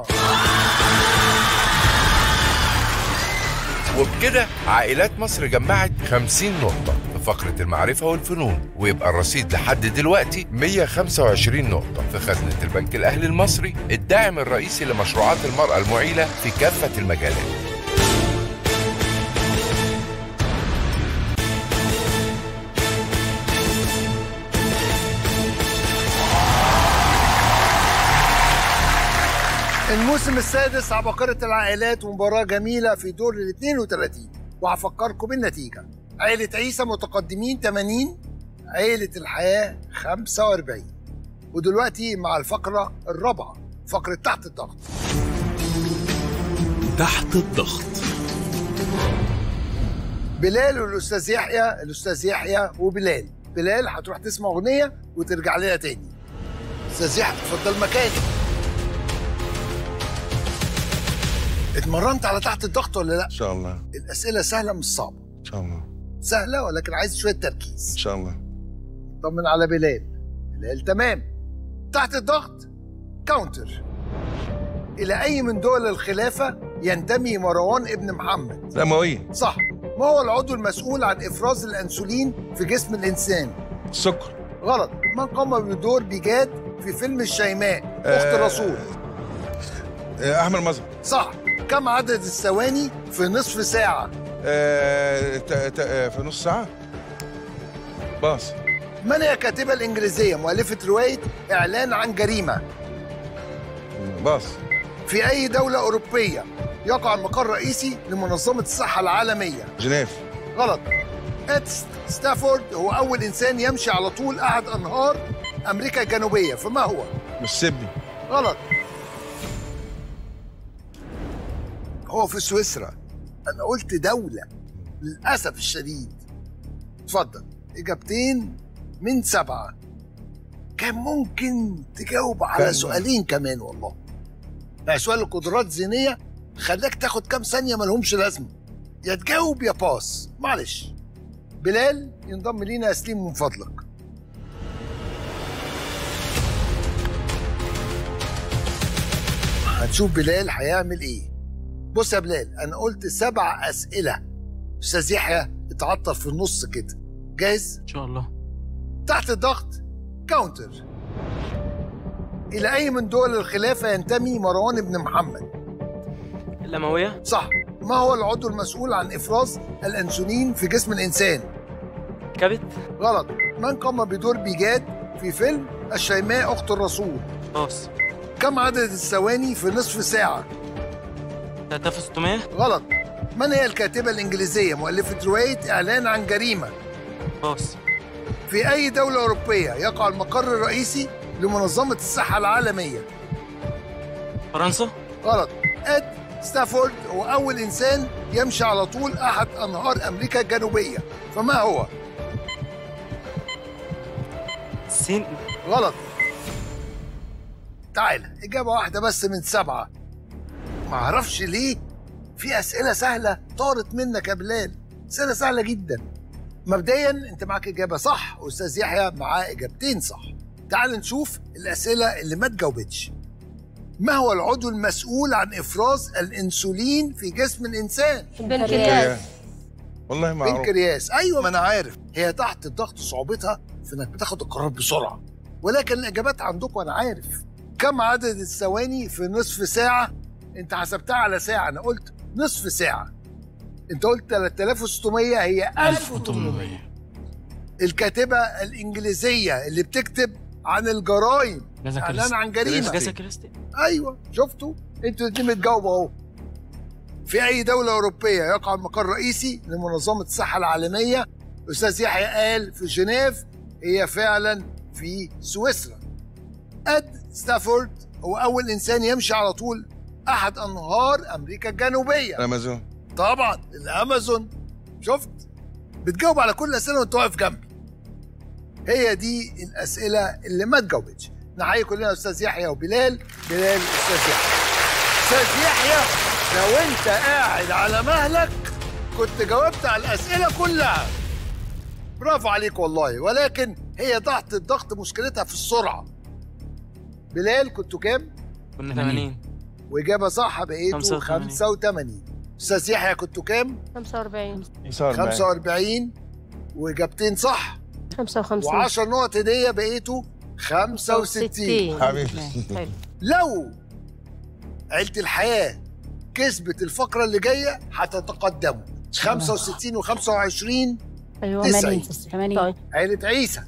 وبكده عائلات مصر جمعت 50 نقطة في فقرة المعرفة والفنون ويبقى الرصيد لحد دلوقتي 125 نقطة في خزنة البنك الأهلي المصري الداعم الرئيسي لمشروعات المرأة المعيلة في كافة المجالات الموسم السادس عباقرة العائلات ومباراة جميلة في دور ال 32 وهفكركم بالنتيجة عيلة عيسى متقدمين 80 عيلة الحياة 45 ودلوقتي مع الفقرة الرابعة فقرة تحت الضغط تحت الضغط بلال والأستاذ يحيى الأستاذ يحيى وبلال بلال هتروح تسمع أغنية وترجع لنا تاني أستاذ يحيى اتفضل مكانك اتمرنت على تحت الضغط ولا لا؟ ان شاء الله الأسئلة سهلة مش صعبة ان شاء الله سهلة ولكن عايز شوية تركيز ان شاء الله طمن على بلال بلال تمام تحت الضغط كاونتر إلى أي من دول الخلافة ينتمي مروان ابن محمد؟ الأموية صح ما هو العضو المسؤول عن إفراز الأنسولين في جسم الإنسان؟ السكر غلط من قام بدور بجاد في فيلم الشيماء أخت آه، الرسول؟ آه، أحمد مظهر صح كم عدد الثواني في نصف ساعة؟ آه، ت- ت- آه، في نص ساعة باص من هي الكاتبة الإنجليزية مؤلفة رواية إعلان عن جريمة؟ باص في أي دولة أوروبية يقع المقر الرئيسي لمنظمة الصحة العالمية؟ جنيف غلط إد ستافورد هو أول إنسان يمشي على طول أحد أنهار أمريكا الجنوبية فما هو؟ ميسيبي غلط هو في سويسرا أنا قلت دولة للأسف الشديد اتفضل إجابتين من سبعة كان ممكن تجاوب على كان- سؤالين كمان والله يعني سؤال القدرات الذهنية خلاك تاخد كام ثانية ملهمش لازمة يا تجاوب يا باص معلش بلال ينضم لينا يا سليم من فضلك هنشوف بلال هيعمل ايه بص يا بلال انا قلت سبع اسئله استاذ يحيى اتعطل في النص كده جاهز ان شاء الله تحت الضغط كاونتر الى اي من دول الخلافه ينتمي مروان بن محمد الأموية صح ما هو العضو المسؤول عن افراز الانسولين في جسم الانسان كبد غلط من قام بدور بيجاد في فيلم الشيماء اخت الرسول باص كم عدد الثواني في نصف ساعه 3600 غلط من هي الكاتبة الإنجليزية مؤلفة رواية إعلان عن جريمة؟ باص في أي دولة أوروبية يقع المقر الرئيسي لمنظمة الصحة العالمية؟ فرنسا غلط إد ستافورد هو أول إنسان يمشي على طول أحد أنهار أمريكا الجنوبية فما هو؟ الصين غلط تعال إجابة واحدة بس من سبعة معرفش ليه في أسئلة سهلة طارت منك يا بلال أسئلة سهلة جدا مبدئيا أنت معاك إجابة صح وأستاذ يحيى معاه إجابتين صح تعال نشوف الأسئلة اللي ما تجاوبتش ما هو العضو المسؤول عن إفراز الأنسولين في جسم الإنسان؟ البنكرياس والله معروف بنكرياس ايوه ما انا عارف هي تحت الضغط صعوبتها في انك بتاخد القرار بسرعه ولكن الاجابات عندكم انا عارف كم عدد الثواني في نصف ساعه انت حسبتها على ساعه انا قلت نصف ساعه انت قلت 3600 هي 1800 الكاتبه الانجليزيه اللي بتكتب عن الجرائم جازا اعلان كريستي. عن جريمه جاسا كريستي ايوه شفتوا انتوا الاتنين بتجاوبوا اهو في اي دوله اوروبيه يقع المقر الرئيسي لمنظمه الصحه العالميه استاذ يحيى قال في جنيف هي فعلا في سويسرا اد ستافورد هو اول انسان يمشي على طول احد انهار امريكا الجنوبيه الامازون طبعا الامازون شفت بتجاوب على كل الاسئله وانت واقف جنبي هي دي الاسئله اللي ما تجاوبتش نحيي كلنا استاذ يحيى وبلال بلال استاذ يحيى استاذ يحيى لو انت قاعد على مهلك كنت جاوبت على الاسئله كلها برافو عليك والله ولكن هي تحت الضغط مشكلتها في السرعه بلال كنتوا كام كنا 80 واجابه صح بقيتوا 85. 85 استاذ يحيى كنتوا كام 45 45 واجابتين صح 55 و10 نقط هديه بقيتوا 65 حبيبي حلو. لو عيلة الحياة كسبت الفقرة اللي جاية هتتقدموا 65 و25 ايوه 90. 80 طيب عيلة عيسى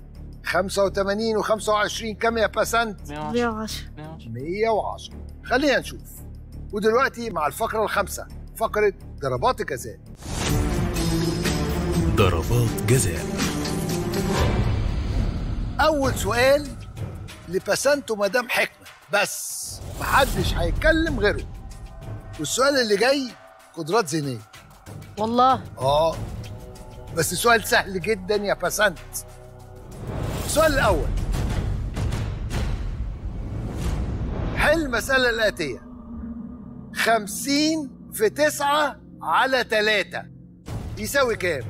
85 و25 كام يا باسنت؟ 110 110 110 خلينا نشوف ودلوقتي مع الفقرة الخامسة فقرة ضربات الجزاء ضربات جزاء أول سؤال لباسنت ومدام حكمة بس محدش هيتكلم غيره والسؤال اللي جاي قدرات ذهنية والله اه بس سؤال سهل جدا يا باسنت السؤال الأول حل المسألة الآتية خمسين في تسعة على تلاتة يساوي كام؟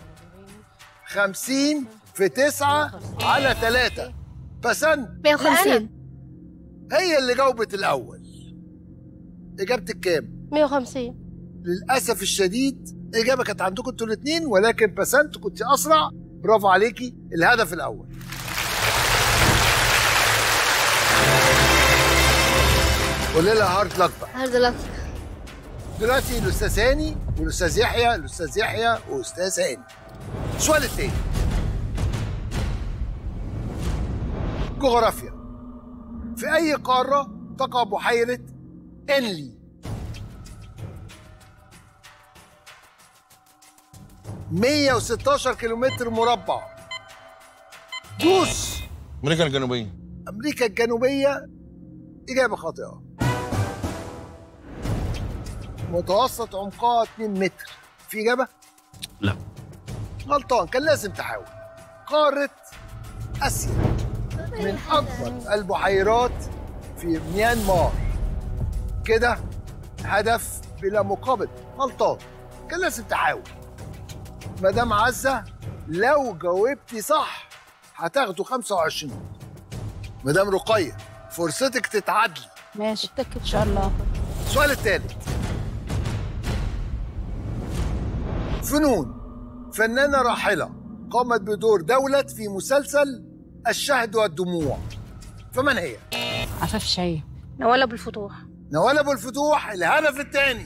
خمسين في تسعة على تلاتة باسنت 150 هي اللي جاوبت الأول اجابتك كام 150 للاسف الشديد الاجابه كانت عندكم انتوا الاثنين ولكن بسنت كنت اسرع برافو عليكي الهدف الاول قولي لها هارد لك بقى هارد لك دلوقتي الاستاذ هاني والاستاذ يحيى الاستاذ يحيى واستاذ هاني السؤال التاني جغرافيا في اي قاره تقع بحيره انلي 116 كيلومتر مربع دوس امريكا الجنوبيه امريكا الجنوبيه اجابه خاطئه متوسط عمقها 2 متر في اجابه لا. غلطان كان لازم تحاول قاره اسيا من اكبر البحيرات في ميانمار كده هدف بلا مقابل غلطان كان لازم تحاول مدام عزه لو جاوبتي صح هتاخدوا 25 نقطه مدام رقيه فرصتك تتعادلي ماشي ان شاء الله السؤال الثالث فنون فنانة راحلة قامت بدور دولة في مسلسل الشهد والدموع فمن هي؟ عفاف شاي نوال ابو الفتوح نوال ابو الفتوح الهدف الثاني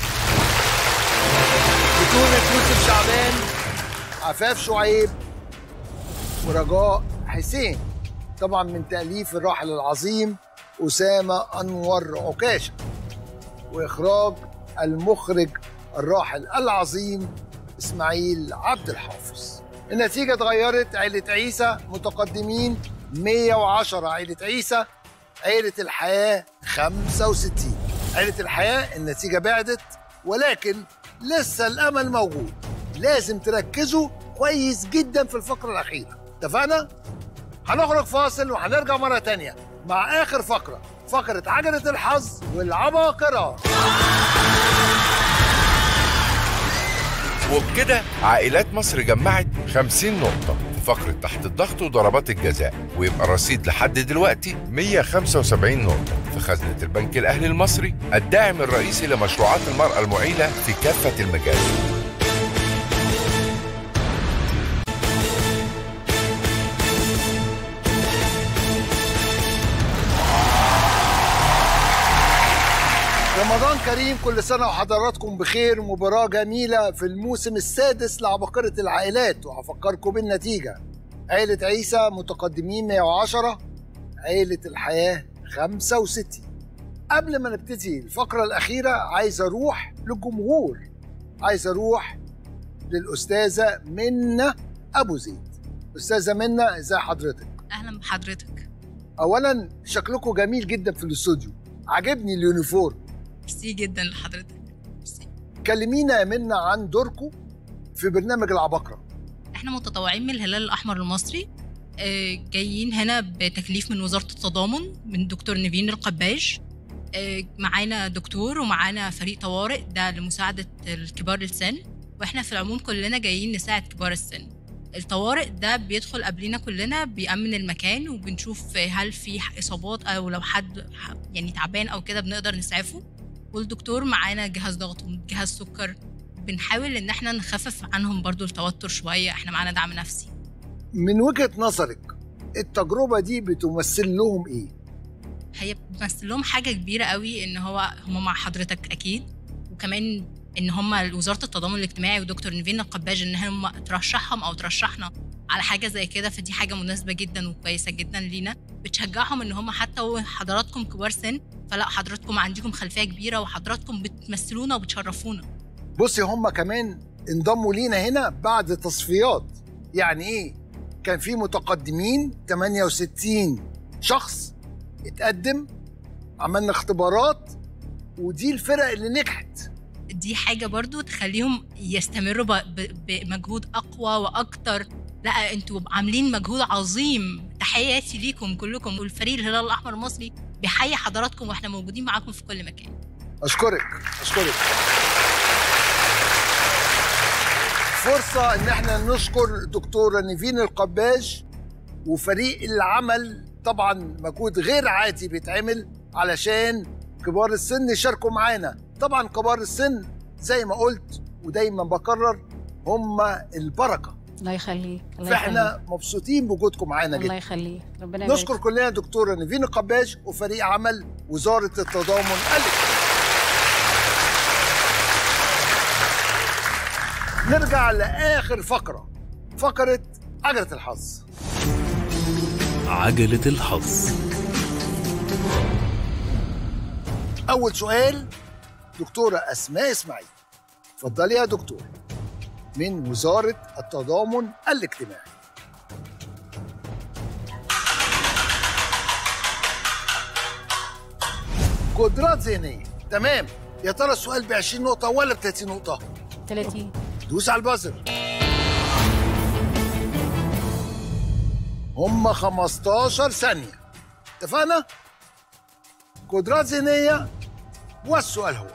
بطولة يوسف شعبان عفاف شعيب ورجاء حسين طبعا من تأليف الراحل العظيم أسامة أنور عكاشة وإخراج المخرج الراحل العظيم إسماعيل عبد الحافظ النتيجة اتغيرت عيلة عيسى متقدمين 110 عيلة عيسى عيلة الحياة 65 عيلة الحياة النتيجة بعدت ولكن لسه الأمل موجود لازم تركزوا كويس جدا في الفقرة الأخيرة اتفقنا؟ هنخرج فاصل وهنرجع مرة تانية مع آخر فقرة فقرة عجلة الحظ والعباقرة وبكده عائلات مصر جمعت 50 نقطة في فقرة تحت الضغط وضربات الجزاء ويبقى الرصيد لحد دلوقتي 175 نقطة في خزنة البنك الأهلي المصري الداعم الرئيسي لمشروعات المرأة المعيلة في كافة المجالات رمضان كريم كل سنة وحضراتكم بخير مباراة جميلة في الموسم السادس لعباقرة العائلات وهفكركم بالنتيجة عيلة عيسى متقدمين 110 عيلة الحياة 65 قبل ما نبتدي الفقرة الأخيرة عايز أروح للجمهور عايز أروح للأستاذة منة أبو زيد أستاذة منة إزاي حضرتك؟ اهلا بحضرتك أولا شكلكم جميل جدا في الاستوديو عجبني اليونيفورم ميرسي جدا لحضرتك كلمينا يا منة عن دوركم في برنامج العباقرة احنا متطوعين من الهلال الاحمر المصري آه، جايين هنا بتكليف من وزاره التضامن من دكتور نيفين القباج آه، معانا دكتور ومعانا فريق طوارئ ده لمساعده الكبار السن واحنا في العموم كلنا جايين نساعد كبار السن الطوارئ ده بيدخل قبلنا كلنا بيأمن المكان وبنشوف هل في اصابات او لو حد يعني تعبان او كده بنقدر نسعفه والدكتور معانا جهاز ضغط وجهاز سكر بنحاول ان احنا نخفف عنهم برضو التوتر شويه احنا معانا دعم نفسي من وجهة نظرك التجربة دي بتمثل لهم إيه؟ هي بتمثل لهم حاجه كبيره قوي ان هو هم مع حضرتك اكيد وكمان ان هم وزاره التضامن الاجتماعي ودكتور نيفين القباج ان هم ترشحهم او ترشحنا على حاجه زي كده فدي حاجه مناسبه جدا وكويسه جدا لينا بتشجعهم ان هم حتى وحضراتكم كبار سن فلا حضراتكم عندكم خلفيه كبيره وحضراتكم بتمثلونا وبتشرفونا بصي هم كمان انضموا لينا هنا بعد تصفيات يعني ايه كان في متقدمين 68 شخص اتقدم عملنا اختبارات ودي الفرق اللي نجحت دي حاجه برضو تخليهم يستمروا ب- ب- بمجهود اقوى واكتر لا انتوا عاملين مجهود عظيم تحياتي ليكم كلكم والفريق الهلال الاحمر المصري بيحيي حضراتكم واحنا موجودين معاكم في كل مكان اشكرك اشكرك فرصة ان احنا نشكر الدكتورة نيفين القباج وفريق العمل طبعا مجهود غير عادي بيتعمل علشان كبار السن يشاركوا معانا طبعا كبار السن زي ما قلت ودايما بكرر هم البركه الله يخليك الله فاحنا يخليك. مبسوطين بوجودكم معانا الله جدا يخليك ربنا يبارك نشكر كلنا دكتوره نيفين القباش وفريق عمل وزاره التضامن الاجتماعي نرجع لاخر فقره فقره عجله الحظ عجلة الحظ اول سؤال دكتوره اسماء اسماعيل اتفضلي يا دكتور من وزاره التضامن الاجتماعي قدرات ذهنيه تمام يا ترى السؤال ب 20 نقطه ولا ب 30 نقطه 30 دوس على البازر هم 15 ثانيه اتفقنا قدرات ذهنيه والسؤال هو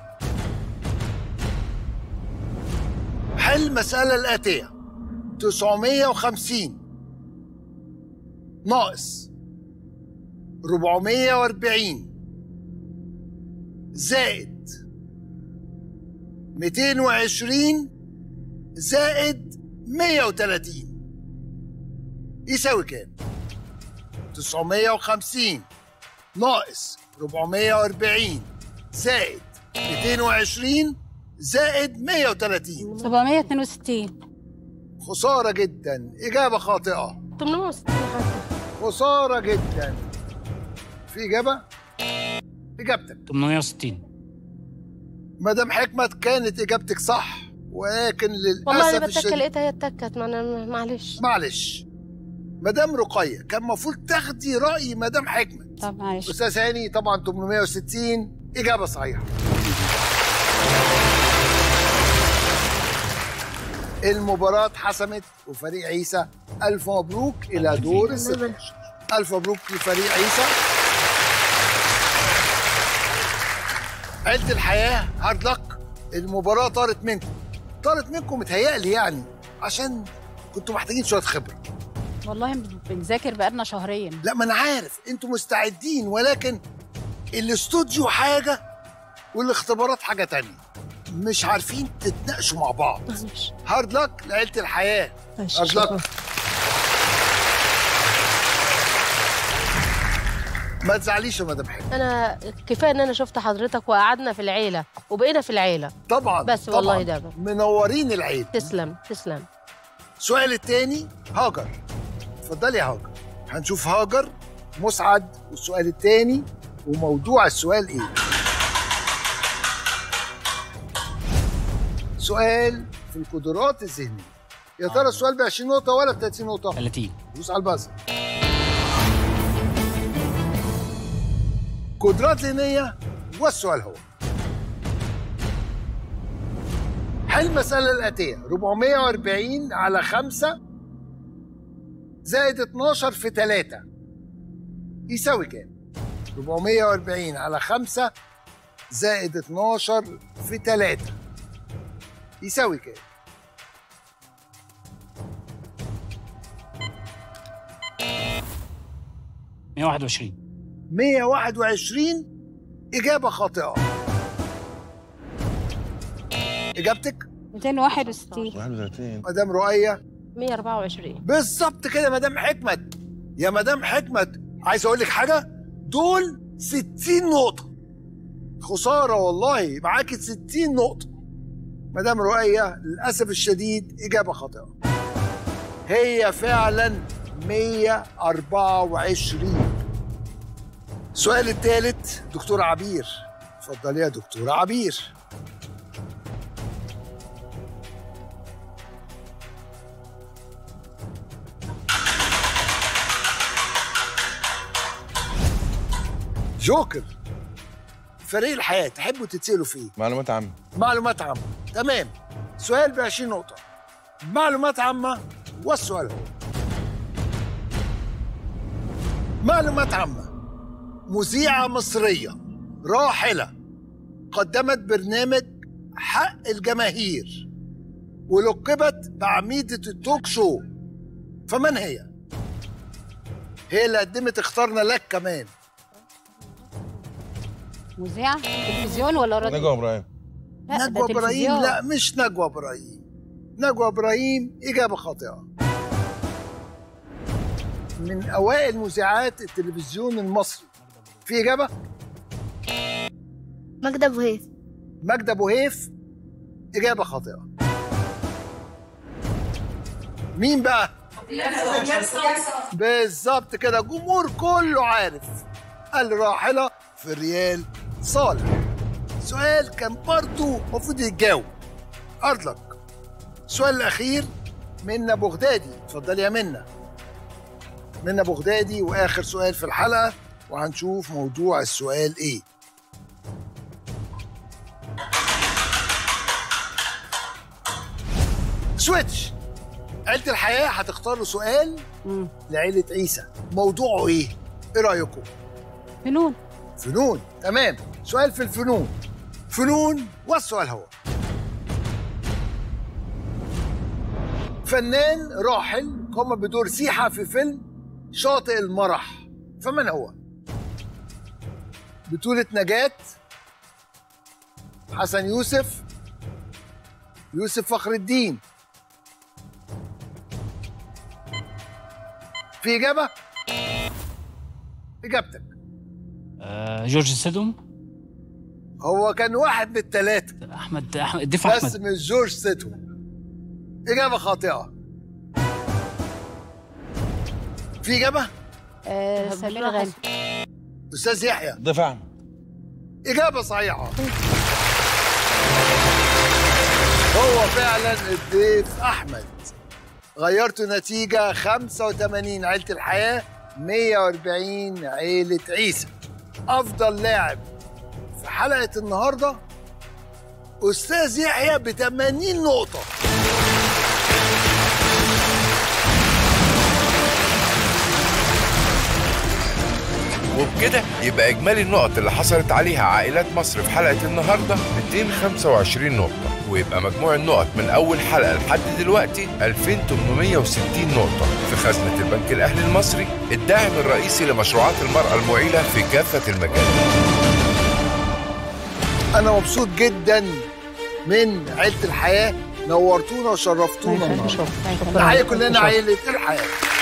حل المسألة الآتية 950 ناقص 440 زائد 220 زائد 130 يساوي كام؟ 950 ناقص 440 زائد 220 زائد 130 762 خسارة جدا إجابة خاطئة 860 خسارة جدا في إجابة؟ إجابتك 860 مدام حكمت كانت إجابتك صح ولكن والله للأسف انا بتكه الشديد لقيتها هي اتكت ما انا معلش معلش مدام رقية كان المفروض تاخدي رأي مدام حكمت طب معلش أستاذ هاني طبعا 860 إجابة صحيحة المباراة اتحسمت وفريق عيسى ألف مبروك إلى دور ال 16 ألف مبروك لفريق عيسى عيلة الحياة هارد لك المباراة طارت منكم طارت منكم متهيألي يعني عشان كنتوا محتاجين شوية خبرة والله بنذاكر بقالنا شهرين لا ما انا عارف انتوا مستعدين ولكن الاستوديو حاجه والاختبارات حاجه تانية مش عارفين تتناقشوا مع بعض هارد لك لعيله الحياه ماشي، هارد شكراً. لك ما تزعليش يا مدام حلو انا كفايه ان انا شفت حضرتك وقعدنا في العيله وبقينا في العيله طبعا بس طبعاً. والله ده منورين العيد تسلم تسلم السؤال التاني هاجر اتفضلي يا هاجر هنشوف هاجر مسعد والسؤال التاني وموضوع السؤال ايه سؤال في القدرات الذهنيه يا ترى السؤال ب 20 نقطه ولا ب 30 نقطه 30 دوس على البازر قدرات ذهنيه والسؤال هو حل المسألة الآتية 440 على 5 زائد 12 في 3 يساوي كام؟ 440 على 5 زائد 12 في 3 يساوي كام؟ مية واحد وعشرين 121 إجابة خاطئة إجابتك 261 31 مدام رؤية 124 بالظبط كده مدام حكمت يا مدام حكمت عايز اقول لك حاجه دول 60 نقطه خساره والله معاكي 60 نقطه مدام رؤية للأسف الشديد إجابة خاطئة هي فعلا 124 السؤال الثالث دكتورة عبير اتفضلي يا دكتورة عبير جوكر فريق الحياة تحبوا تتسألوا فيه معلومات عامة معلومات عامة تمام سؤال ب 20 نقطة معلومات عامة والسؤال هو معلومات عامة مذيعة مصرية راحلة قدمت برنامج حق الجماهير ولقبت بعميدة التوك شو فمن هي؟ هي اللي قدمت اخترنا لك كمان مذيعة تلفزيون ولا راديو؟ نجوى ابراهيم لا ده نجوى ابراهيم تلفزيون. لا مش نجوى ابراهيم نجوى ابراهيم اجابه خاطئه من اوائل مذيعات التلفزيون المصري في اجابه ماجدة ابو هيث ماجدة ابو هيف اجابه خاطئه مين بقى بالظبط كده الجمهور كله عارف الراحله في الريال صالح سؤال كان برضه المفروض يتجاوب ارضك السؤال الاخير منا بغدادي اتفضلي يا منا منا بغدادي واخر سؤال في الحلقه وهنشوف موضوع السؤال ايه سويتش عيلة الحياة هتختاروا سؤال لعيلة عيسى موضوعه ايه؟ ايه رأيكم؟ فنون فنون تمام سؤال في الفنون فنون والسؤال هو فنان راحل قام بدور سيحة في فيلم شاطئ المرح فمن هو؟ بطولة نجاة حسن يوسف يوسف فخر الدين في إجابة؟ إجابتك آه جورج سيدوم هو كان واحد من الثلاثة احمد احمد الضيف بس احمد مش جورج سيتو إجابة خاطئة في إجابة؟ آه سمير غانم أستاذ يحيى ضيف احمد إجابة صحيحة هو فعلا الضيف أحمد غيرتوا نتيجة 85 عيلة الحياة 140 عيلة عيسى أفضل لاعب في حلقة النهاردة أستاذ يحيى ب 80 نقطة وبكده يبقى إجمالي النقط اللي حصلت عليها عائلات مصر في حلقة النهاردة 225 نقطة ويبقى مجموع النقط من أول حلقة لحد دلوقتي 2860 نقطة في خزنة البنك الأهلي المصري الداعم الرئيسي لمشروعات المرأة المعيلة في كافة المجالات أنا مبسوط جدا من عيلة الحياة نورتونا وشرفتونا النهارده نحيي كلنا عيلة الحياة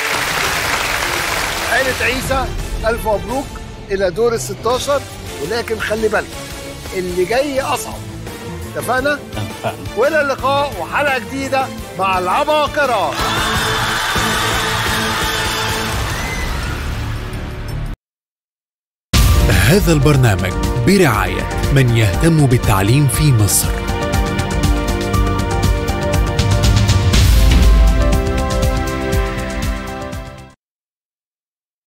عيلة عيسى ألف مبروك إلى دور ال 16 ولكن خلي بالك اللي جاي أصعب اتفقنا؟ وإلى اللقاء وحلقة جديدة مع العباقرة هذا البرنامج برعاية من يهتم بالتعليم في مصر